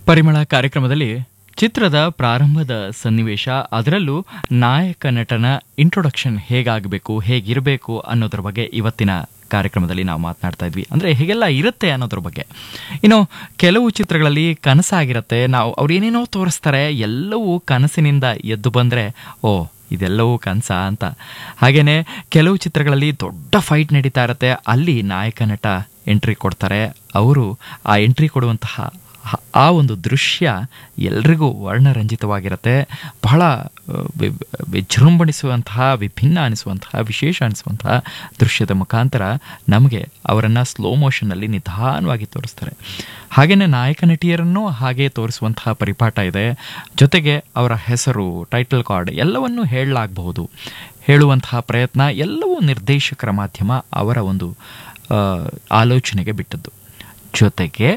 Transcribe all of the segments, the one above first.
ಪರಿಮಳ ಕಾರ್ಯಕ್ರಮದಲ್ಲಿ ಚಿತ್ರದ ಪ್ರಾರಂಭದ ಸನ್ನಿವೇಶ ಅದರಲ್ಲೂ ನಾಯಕ ನಟನ ಇಂಟ್ರೊಡಕ್ಷನ್ ಹೇಗಾಗಬೇಕು ಹೇಗಿರಬೇಕು ಅನ್ನೋದ್ರ ಬಗ್ಗೆ ಇವತ್ತಿನ ಕಾರ್ಯಕ್ರಮದಲ್ಲಿ ನಾವು ಮಾತನಾಡ್ತಾ ಇದ್ವಿ ಅಂದರೆ ಹೇಗೆಲ್ಲ ಇರುತ್ತೆ ಅನ್ನೋದ್ರ ಬಗ್ಗೆ ಇನ್ನು ಕೆಲವು ಚಿತ್ರಗಳಲ್ಲಿ ಕನಸಾಗಿರುತ್ತೆ ನಾವು ಅವ್ರು ಏನೇನೋ ತೋರಿಸ್ತಾರೆ ಎಲ್ಲವೂ ಕನಸಿನಿಂದ ಎದ್ದು ಬಂದರೆ ಓ ಇದೆಲ್ಲವೂ ಕನಸ ಅಂತ ಹಾಗೇನೆ ಕೆಲವು ಚಿತ್ರಗಳಲ್ಲಿ ದೊಡ್ಡ ಫೈಟ್ ನಡೀತಾ ಇರುತ್ತೆ ಅಲ್ಲಿ ನಾಯಕ ನಟ ಎಂಟ್ರಿ ಕೊಡ್ತಾರೆ ಅವರು ಆ ಎಂಟ್ರಿ ಕೊಡುವಂತಹ ಹ- ಆ ಒಂದು ದೃಶ್ಯ ಎಲ್ರಿಗೂ ವರ್ಣರಂಜಿತವಾಗಿರುತ್ತೆ ಬಹಳ ಆ, ವಿ- ವಿಜೃಂಭಣಿಸುವಂತಹ ವಿಭಿನ್ನ ಅನಿಸುವಂತಹ ವಿಶೇಷ ಅನಿಸುವಂತಹ ದೃಶ್ಯದ ಮುಖಾಂತರ ನಮಗೆ ಅವರನ್ನು ಸ್ಲೋ ಮೋಷನ್ನಲ್ಲಿ ನಿಧಾನವಾಗಿ ತೋರಿಸ್ತಾರೆ ಹಾಗೆಯೇ ನಾಯಕ ನಟಿಯರನ್ನು ಹಾಗೆ ತೋರಿಸುವಂತಹ ಪರಿಪಾಠ ಇದೆ ಜೊತೆಗೆ ಅವರ ಹೆಸರು ಟೈಟಲ್ ಕಾರ್ಡ್ ಎಲ್ಲವನ್ನೂ ಹೇಳಲಾಗಬಹುದು ಹೇಳುವಂತಹ ಪ್ರಯತ್ನ ಎಲ್ಲವೂ ನಿರ್ದೇಶಕರ ಮಾಧ್ಯಮ ಅವರ ಒಂದು ಆ, ಆಲೋಚನೆಗೆ ಬಿಟ್ಟದ್ದು ಜೊತೆಗೆ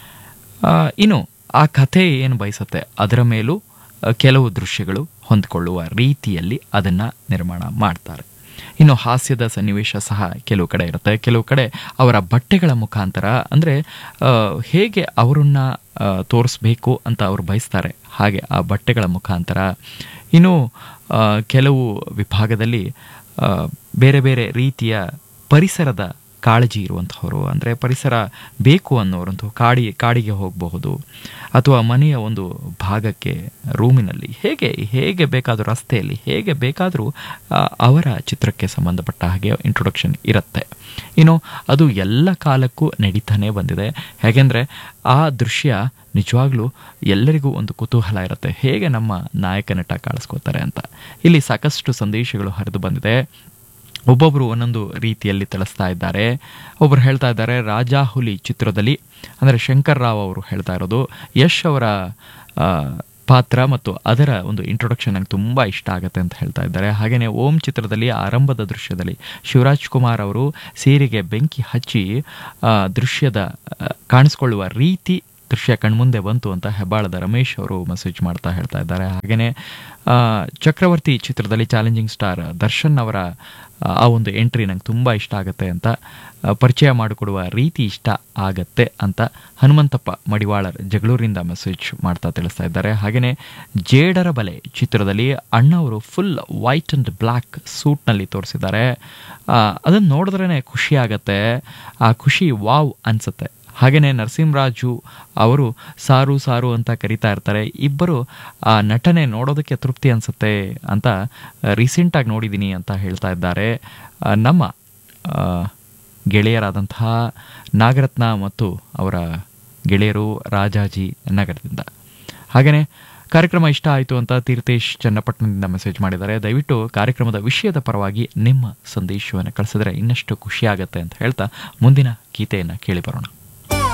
ಆ, ಇನ್ನು ಆ ಕಥೆ ಏನು ಬಯಸುತ್ತೆ ಅದರ ಮೇಲೂ ಆ, ಕೆಲವು ದೃಶ್ಯಗಳು ಹೊಂದಿಕೊಳ್ಳುವ ರೀತಿಯಲ್ಲಿ ಅದನ್ನು ನಿರ್ಮಾಣ ಮಾಡ್ತಾರೆ ಇನ್ನು ಹಾಸ್ಯದ ಸನ್ನಿವೇಶ ಸಹ ಕೆಲವು ಕಡೆ ಇರುತ್ತೆ ಕೆಲವು ಕಡೆ ಅವರ ಬಟ್ಟೆಗಳ ಮುಖಾಂತರ ಅಂದರೆ ಹೇಗೆ ಅವರನ್ನ ಆ, ತೋರಿಸ್ಬೇಕು ಅಂತ ಅವರು ಬಯಸ್ತಾರೆ ಹಾಗೆ ಆ ಬಟ್ಟೆಗಳ ಮುಖಾಂತರ ಇನ್ನು ಆ, ಕೆಲವು ವಿಭಾಗದಲ್ಲಿ ಆ, ಬೇರೆ ಬೇರೆ ರೀತಿಯ ಪರಿಸರದ ಕಾಳಜಿ ಇರುವಂಥವರು ಅಂದರೆ ಪರಿಸರ ಬೇಕು ಅನ್ನೋರಂತೂ ಕಾಡಿ ಕಾಡಿಗೆ ಹೋಗಬಹುದು ಅಥವಾ ಮನೆಯ ಒಂದು ಭಾಗಕ್ಕೆ ರೂಮಿನಲ್ಲಿ ಹೇಗೆ ಹೇಗೆ ಬೇಕಾದರೂ ರಸ್ತೆಯಲ್ಲಿ ಹೇಗೆ ಬೇಕಾದರೂ ಆ, ಅವರ ಚಿತ್ರಕ್ಕೆ ಸಂಬಂಧಪಟ್ಟ ಹಾಗೆ ಇಂಟ್ರೊಡಕ್ಷನ್ ಇರುತ್ತೆ ಇನ್ನು ಅದು ಎಲ್ಲ ಕಾಲಕ್ಕೂ ನಡೀತಾನೆ ಬಂದಿದೆ ಹೇಗೆಂದರೆ ಆ ದೃಶ್ಯ ನಿಜವಾಗ್ಲೂ ಎಲ್ಲರಿಗೂ ಒಂದು ಕುತೂಹಲ ಇರುತ್ತೆ ಹೇಗೆ ನಮ್ಮ ನಾಯಕ ನಟ ಕಾಣಿಸ್ಕೋತಾರೆ ಅಂತ ಇಲ್ಲಿ ಸಾಕಷ್ಟು ಸಂದೇಶಗಳು ಹರಿದು ಬಂದಿದೆ ಒಬ್ಬೊಬ್ಬರು ಒಂದೊಂದು ರೀತಿಯಲ್ಲಿ ತಿಳಿಸ್ತಾ ಇದ್ದಾರೆ ಒಬ್ಬರು ಹೇಳ್ತಾ ಇದ್ದಾರೆ ರಾಜಾ ಹುಲಿ ಚಿತ್ರದಲ್ಲಿ ಅಂದರೆ ಶಂಕರ್ ರಾವ್ ಅವರು ಹೇಳ್ತಾ ಇರೋದು ಯಶ್ ಅವರ ಆ, ಪಾತ್ರ ಮತ್ತು ಅದರ ಒಂದು ಇಂಟ್ರೊಡಕ್ಷನ್ ನಂಗೆ ತುಂಬ ಇಷ್ಟ ಆಗುತ್ತೆ ಅಂತ ಹೇಳ್ತಾ ಇದ್ದಾರೆ ಹಾಗೆಯೇ ಓಂ ಚಿತ್ರದಲ್ಲಿ ಆರಂಭದ ದೃಶ್ಯದಲ್ಲಿ ಶಿವರಾಜ್ ಕುಮಾರ್ ಅವರು ಸೀರೆಗೆ ಬೆಂಕಿ ಹಚ್ಚಿ ಆ, ದೃಶ್ಯದ ಆ, ಕಾಣಿಸ್ಕೊಳ್ಳುವ ರೀತಿ ದೃಶ್ಯ ಕಣ್ಮುಂದೆ ಬಂತು ಅಂತ ಹೆಬ್ಬಾಳದ ರಮೇಶ್ ಅವರು ಮೆಸೇಜ್ ಮಾಡ್ತಾ ಹೇಳ್ತಾ ಇದ್ದಾರೆ ಹಾಗೆಯೇ ಆ, ಚಕ್ರವರ್ತಿ ಚಿತ್ರದಲ್ಲಿ ಚಾಲೆಂಜಿಂಗ್ ಸ್ಟಾರ್ ದರ್ಶನ್ ಅವರ ಆ, ಆ ಒಂದು ಎಂಟ್ರಿ ನಂಗೆ ತುಂಬ ಇಷ್ಟ ಆಗುತ್ತೆ ಅಂತ ಆ, ಪರಿಚಯ ಮಾಡಿಕೊಡುವ ರೀತಿ ಇಷ್ಟ ಆಗತ್ತೆ ಅಂತ ಹನುಮಂತಪ್ಪ ಮಡಿವಾಳರ್ ಜಗಳೂರಿಂದ ಮೆಸೇಜ್ ಮಾಡ್ತಾ ತಿಳಿಸ್ತಾ ಇದ್ದಾರೆ ಹಾಗೆಯೇ ಜೇಡರ ಬಲೆ ಚಿತ್ರದಲ್ಲಿ ಅಣ್ಣವರು ಫುಲ್ ವೈಟ್ ಅಂಡ್ ಬ್ಲ್ಯಾಕ್ ಸೂಟ್ನಲ್ಲಿ ತೋರಿಸಿದ್ದಾರೆ ಅದನ್ನು ನೋಡಿದ್ರೇ ಖುಷಿ ಆಗತ್ತೆ ಆ ಖುಷಿ ವಾವ್ ಅನಿಸುತ್ತೆ ಹಾಗೆಯೇ ನರಸಿಂಹರಾಜು ಅವರು ಸಾರು ಸಾರು ಅಂತ ಕರಿತಾ ಇರ್ತಾರೆ ಇಬ್ಬರು ಆ ನಟನೆ ನೋಡೋದಕ್ಕೆ ತೃಪ್ತಿ ಅನಿಸುತ್ತೆ ಅಂತ ರೀಸೆಂಟಾಗಿ ನೋಡಿದ್ದೀನಿ ಅಂತ ಹೇಳ್ತಾ ಇದ್ದಾರೆ ಆ, ನಮ್ಮ ಆ, ಗೆಳೆಯರಾದಂತಹ ನಾಗರತ್ನ ಮತ್ತು ಅವರ ಗೆಳೆಯರು ರಾಜಾಜಿ ನಗರದಿಂದ ಹಾಗೆಯೇ ಕಾರ್ಯಕ್ರಮ ಇಷ್ಟ ಆಯಿತು ಅಂತ ತೀರ್ಥೇಶ್ ಚನ್ನಪಟ್ಟಣದಿಂದ ಮೆಸೇಜ್ ಮಾಡಿದ್ದಾರೆ ದಯವಿಟ್ಟು ಕಾರ್ಯಕ್ರಮದ ವಿಷಯದ ಪರವಾಗಿ ನಿಮ್ಮ ಸಂದೇಶವನ್ನು ಕಳಿಸಿದ್ರೆ ಇನ್ನಷ್ಟು ಖುಷಿಯಾಗತ್ತೆ ಅಂತ ಹೇಳ್ತಾ ಮುಂದಿನ ಗೀತೆಯನ್ನು ಕೇಳಿ ಬರೋಣ